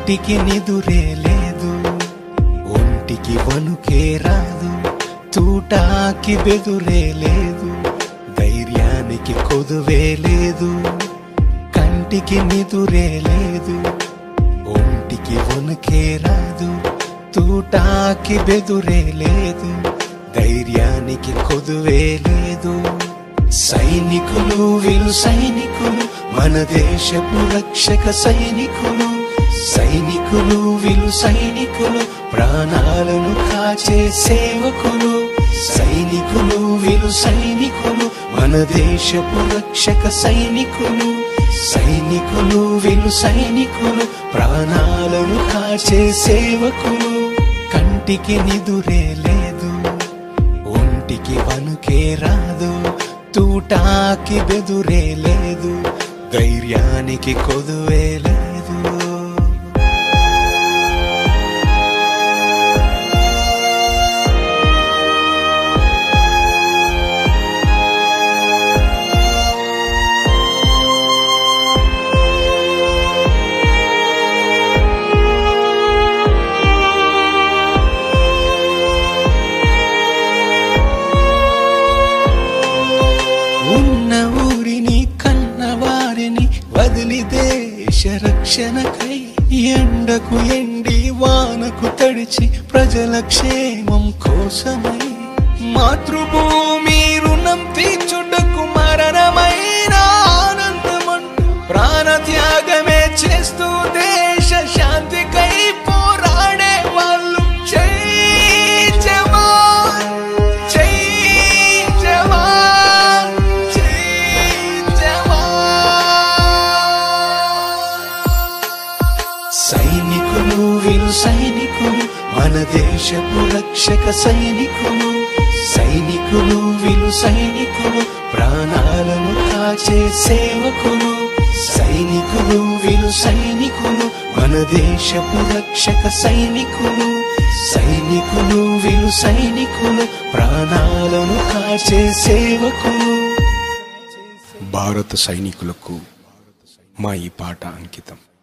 కంటికి నిదురే లేదు ఒంటికి వణుకే రాదు తూటాకి బెదురే లేదు ధైర్యానికి కొదువే లేదు కంటికి నిదురే లేదు ఒంటికి వణుకే రాదు తూటాకి బెదురే లేదు ధైర్యానికి కొదువే లేదు సైనికులు వీరు సైనికులు మన దేశపు రక్షక సైనికులు సైనికులు వీరు సైనికులు ప్రాణాలను కాచే సేవకులు సైనికులు వీరు సైనికులు మన దేశపు రక్షక సైనికులు సైనికులు వీరు సైనికులు ప్రాణాలను కాచే సేవకులు కంటికి నిదురే లేదు ఒంటికి వణుకే రాదు తూటాకి బెదురే లేదు ధైర్యానికి కొదువే లేదు ఉన్న ఊరిని కన్న వారిని వదిలి దేశ రక్షణకై ఎండకు ఎండి వానకు తడిచి ప్రజల క్షేమం కోసమై మాతృభూమి రుణం తీర్చుటకు మరణమైన ఆనందమంటూ ప్రాణ త్యాగమే చేస్తూ దేశ శాంతికై పోరాడే వాళ్ళు జై జవాన్ జై జవాన్ జై జవాన్ సైనికులు వీరు సైనికులు మన దేశపు రక్షక సైనికులు సైనికులు వీరు సైనికులు ప్రాణాలను కాచే సేవకులు సైనికులు వీరు సైనికులు మన దేశపు రక్షక సైనికులు సైనికులు వీరు సైనికులు ప్రాణాలను కాచే సేవకులు భారత సైనికులకు మా ఈ పాట అంకితం